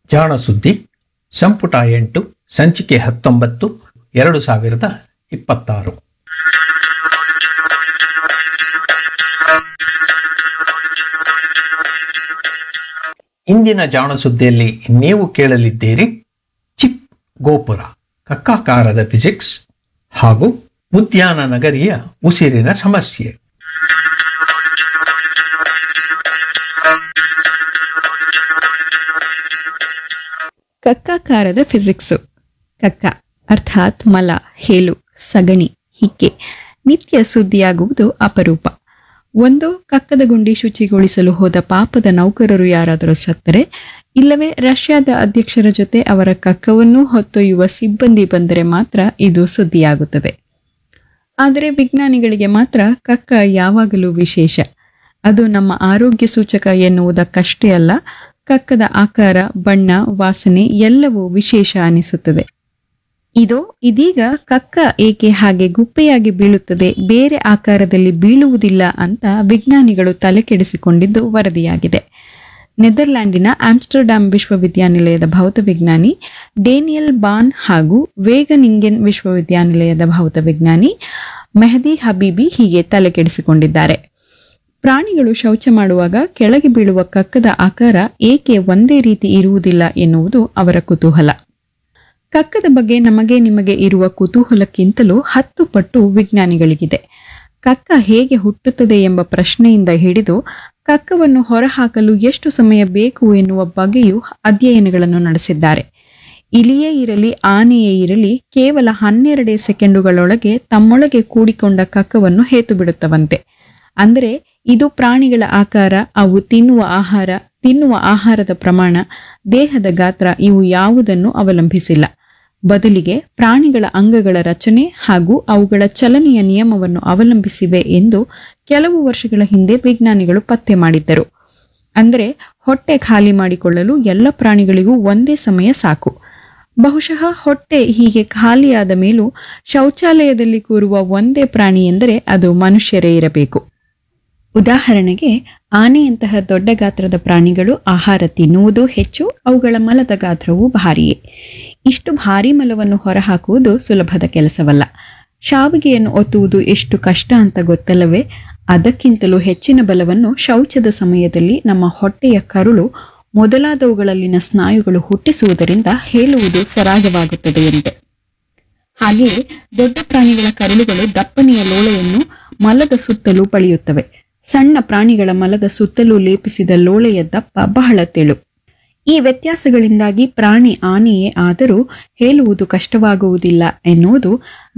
ಜಾಣ ಸುದ್ದಿ ಸಂಪುಟ ಎಂಟು ಸಂಚಿಕೆ ಹತ್ತೊಂಬತ್ತು ಎರಡು ಸಾವಿರದ ಇಪ್ಪತ್ತಾರು ಇಂದಿನ ಜಾಣ ಸುದ್ದಿಯಲ್ಲಿ ನೀವು ಕೇಳಲಿದ್ದೀರಿ ಚಿಪ್ ಗೋಪುರ ಕಕ್ಕಾಕಾರದ ಫಿಸಿಕ್ಸ್ ಹಾಗೂ ಉದ್ಯಾನ ನಗರಿಯ ಉಸಿರಿನ ಸಮಸ್ಯೆ ಕಕ್ಕಾಕಾರದ ಫಿಸಿಕ್ಸು ಕಕ್ಕ ಅರ್ಥಾತ್ ಮಲ ಹೇಲು ಸಗಣಿ ಹಿಕ್ಕೆ ನಿತ್ಯ ಸುದ್ದಿಯಾಗುವುದು ಅಪರೂಪ ಒಂದು ಕಕ್ಕದ ಗುಂಡಿ ಶುಚಿಗೊಳಿಸಲು ಹೋದ ಪಾಪದ ನೌಕರರು ಯಾರಾದರೂ ಸತ್ತರೆ ಇಲ್ಲವೇ ರಷ್ಯಾದ ಅಧ್ಯಕ್ಷರ ಜೊತೆ ಅವರ ಕಕ್ಕವನ್ನೂ ಹೊತ್ತೊಯ್ಯುವ ಸಿಬ್ಬಂದಿ ಬಂದರೆ ಮಾತ್ರ ಇದು ಸುದ್ದಿಯಾಗುತ್ತದೆ ಆದರೆ ವಿಜ್ಞಾನಿಗಳಿಗೆ ಮಾತ್ರ ಕಕ್ಕ ಯಾವಾಗಲೂ ವಿಶೇಷ ಅದು ನಮ್ಮ ಆರೋಗ್ಯ ಸೂಚಕ ಎನ್ನುವುದಕ್ಕಷ್ಟೇ ಅಲ್ಲ ಕಕ್ಕದ ಆಕಾರ ಬಣ್ಣ ವಾಸನೆ ಎಲ್ಲವೂ ವಿಶೇಷ ಅನಿಸುತ್ತದೆ ಇದು ಇದೀಗ ಕಕ್ಕ ಏಕೆ ಹಾಗೆ ಗುಪ್ಪೆಯಾಗಿ ಬೀಳುತ್ತದೆ ಬೇರೆ ಆಕಾರದಲ್ಲಿ ಬೀಳುವುದಿಲ್ಲ ಅಂತ ವಿಜ್ಞಾನಿಗಳು ತಲೆಕೆಡಿಸಿಕೊಂಡಿದ್ದು ವರದಿಯಾಗಿದೆ ನೆದರ್ಲ್ಯಾಂಡಿನ ಆಮ್ಸ್ಟರ್ಡ್ಯಾಮ್ ವಿಶ್ವವಿದ್ಯಾನಿಲಯದ ಭೌತವಿಜ್ಞಾನಿ ಡೇನಿಯಲ್ ಬಾನ್ ಹಾಗೂ ವೇಗನಿಂಗೆನ್ ವಿಶ್ವವಿದ್ಯಾನಿಲಯದ ಭೌತವಿಜ್ಞಾನಿ ಮೆಹದಿ ಹಬೀಬಿ ಹೀಗೆ ತಲೆಕೆಡಿಸಿಕೊಂಡಿದ್ದಾರೆ ಪ್ರಾಣಿಗಳು ಶೌಚ ಮಾಡುವಾಗ ಕೆಳಗೆ ಬೀಳುವ ಕಕ್ಕದ ಆಕಾರ ಏಕೆ ಒಂದೇ ರೀತಿ ಇರುವುದಿಲ್ಲ ಎನ್ನುವುದು ಅವರ ಕುತೂಹಲ ಕಕ್ಕದ ಬಗ್ಗೆ ನಮಗೆ ನಿಮಗೆ ಇರುವ ಕುತೂಹಲಕ್ಕಿಂತಲೂ ಹತ್ತು ಪಟ್ಟು ವಿಜ್ಞಾನಿಗಳಿಗಿದೆ ಕಕ್ಕ ಹೇಗೆ ಹುಟ್ಟುತ್ತದೆ ಎಂಬ ಪ್ರಶ್ನೆಯಿಂದ ಹಿಡಿದು ಕಕ್ಕವನ್ನು ಹೊರಹಾಕಲು ಎಷ್ಟು ಸಮಯ ಬೇಕು ಎನ್ನುವ ಬಗ್ಗೆಯೂ ಅಧ್ಯಯನಗಳನ್ನು ನಡೆಸಿದ್ದಾರೆ ಇಲಿಯೇ ಇರಲಿ ಆನೆಯೇ ಇರಲಿ ಕೇವಲ ಹನ್ನೆರಡೇ ಸೆಕೆಂಡುಗಳೊಳಗೆ ತಮ್ಮೊಳಗೆ ಕೂಡಿಕೊಂಡ ಕಕ್ಕವನ್ನು ಹೇತು ಬಿಡುತ್ತವಂತೆ ಅಂದರೆ ಇದು ಪ್ರಾಣಿಗಳ ಆಕಾರ ಅವು ತಿನ್ನುವ ಆಹಾರ ತಿನ್ನುವ ಆಹಾರದ ಪ್ರಮಾಣ ದೇಹದ ಗಾತ್ರ ಇವು ಯಾವುದನ್ನು ಅವಲಂಬಿಸಿಲ್ಲ ಬದಲಿಗೆ ಪ್ರಾಣಿಗಳ ಅಂಗಗಳ ರಚನೆ ಹಾಗೂ ಅವುಗಳ ಚಲನೆಯ ನಿಯಮವನ್ನು ಅವಲಂಬಿಸಿವೆ ಎಂದು ಕೆಲವು ವರ್ಷಗಳ ಹಿಂದೆ ವಿಜ್ಞಾನಿಗಳು ಪತ್ತೆ ಮಾಡಿದ್ದರು ಅಂದರೆ ಹೊಟ್ಟೆ ಖಾಲಿ ಮಾಡಿಕೊಳ್ಳಲು ಎಲ್ಲ ಪ್ರಾಣಿಗಳಿಗೂ ಒಂದೇ ಸಮಯ ಸಾಕು ಬಹುಶಃ ಹೊಟ್ಟೆ ಹೀಗೆ ಖಾಲಿಯಾದ ಮೇಲೂ ಶೌಚಾಲಯದಲ್ಲಿ ಕೂರುವ ಒಂದೇ ಪ್ರಾಣಿ ಎಂದರೆ ಅದು ಮನುಷ್ಯರೇ ಇರಬೇಕು ಉದಾಹರಣೆಗೆ ಆನೆಯಂತಹ ದೊಡ್ಡ ಗಾತ್ರದ ಪ್ರಾಣಿಗಳು ಆಹಾರ ತಿನ್ನುವುದೂ ಹೆಚ್ಚು ಅವುಗಳ ಮಲದ ಗಾತ್ರವೂ ಭಾರಿಯೇ ಇಷ್ಟು ಭಾರಿ ಮಲವನ್ನು ಹೊರಹಾಕುವುದು ಸುಲಭದ ಕೆಲಸವಲ್ಲ ಶಾವಿಗೆಯನ್ನು ಒತ್ತುವುದು ಎಷ್ಟು ಕಷ್ಟ ಅಂತ ಗೊತ್ತಲ್ಲವೇ ಅದಕ್ಕಿಂತಲೂ ಹೆಚ್ಚಿನ ಬಲವನ್ನು ಶೌಚದ ಸಮಯದಲ್ಲಿ ನಮ್ಮ ಹೊಟ್ಟೆಯ ಕರುಳು ಮೊದಲಾದವುಗಳಲ್ಲಿನ ಸ್ನಾಯುಗಳು ಹುಟ್ಟಿಸುವುದರಿಂದ ಹೇಳುವುದು ಸರಾಗವಾಗುತ್ತದೆಯಂತೆ ಹಾಗೆಯೇ ದೊಡ್ಡ ಪ್ರಾಣಿಗಳ ಕರುಳುಗಳು ದಪ್ಪನೆಯ ಲೋಳೆಯನ್ನು ಮಲದ ಸುತ್ತಲೂ ಪಳೆಯುತ್ತವೆ ಸಣ್ಣ ಪ್ರಾಣಿಗಳ ಮಲದ ಸುತ್ತಲೂ ಲೇಪಿಸಿದ ಲೋಳೆಯ ದಪ್ಪ ಬಹಳ ತೆಳು ಈ ವ್ಯತ್ಯಾಸಗಳಿಂದಾಗಿ ಪ್ರಾಣಿ ಆನೆಯೇ ಆದರೂ ಹೇಳುವುದು ಕಷ್ಟವಾಗುವುದಿಲ್ಲ ಎನ್ನುವುದು